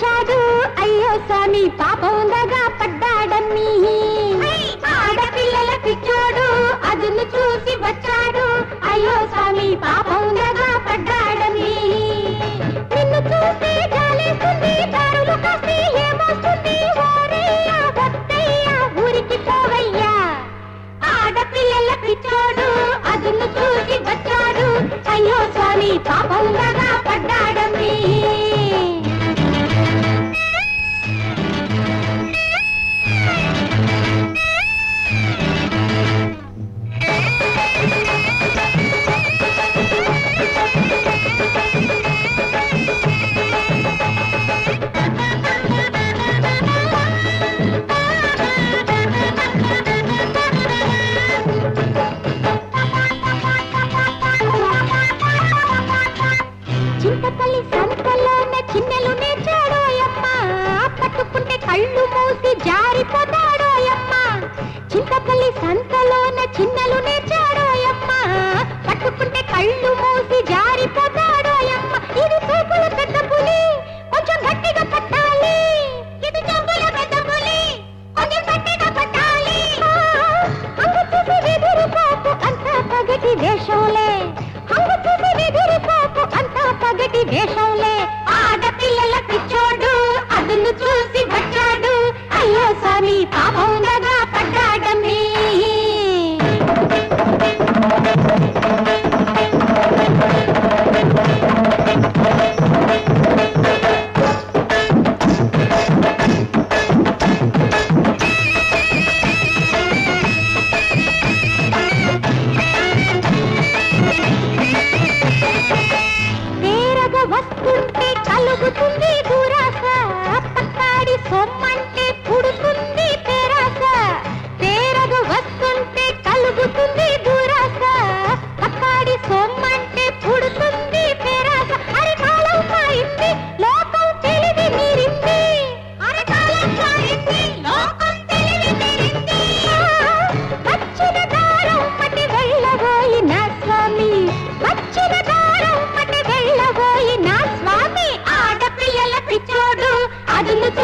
వచ్చాడు అయ్యో స్వామి పాపందగా పడ్డాడమ్మి ఆడపిల్లల పిచ్చోడు అదును చూసి వచ్చాడు అయ్యో స్వామి పాపందగా పడ్డాడమ్మి నిన్ను చూస్తే జాలేస్తుంది దారులు కాసి ఏమొస్తుంది ఓరయ్యా వద్దయ్యా ఊరికి పోవయ్యా ఆడపిల్లల పిచ్చోడు అదును చూసి వచ్చాడు అయ్యో స్వామి పాపంగా పడ్డాడమ్మి చింతపల్లి సంతలోన చిన్నెలు నేర్చాడోయమ్మ పట్టుకుంటే కళ్ళు మూసి జారిపోతాడోయమ్మ చింతపల్లి సంతలోన చిన్నెలు నేర్చాడోయమ్మ పట్టుకుంటే కళ్ళు మూసి జారిపోతాడోయమ్మ ఇది సోకుల పెద్ద పులి కొంచెం గట్టిగా పట్టాలి ఇది చెంబుల పెద్ద పులి కొంచెం గట్టిగా పట్టాలి హంగు చూసి వెదిరిపోకు అంతా పగటి వేషంలే హంగు చూసి వెదిరిపోకు అంతా పగటి వేషంలే ఆడపిల్లల పిచ్చోడు అదును చూసి వచ్చాడు అయ్యో స్వామి పాపంగా పడ్డాడమ్మి తేరగ వస్తుంటే కలుగుతుంది దురాస పక్కాడి సొమ్మంటే పుడుతుంది పేరాస తేరగ వస్తుంటే కలుగుతుంది దురాస పక్కాడి సొమ్మంటే పుడుతుంది పేరాస అరికాలం మారింది లోకం తెలివి మీరింది అరికాలం మారింది లోకం తెలివి మీరింది వచ్చిన దారం పట్టి వెళ్ళబోయిన స్వామి వచ్చిన దారం పట్టి వెళ్ళబోయిన స్వామి ఆడపిల్లల పిచ్చోడు అదును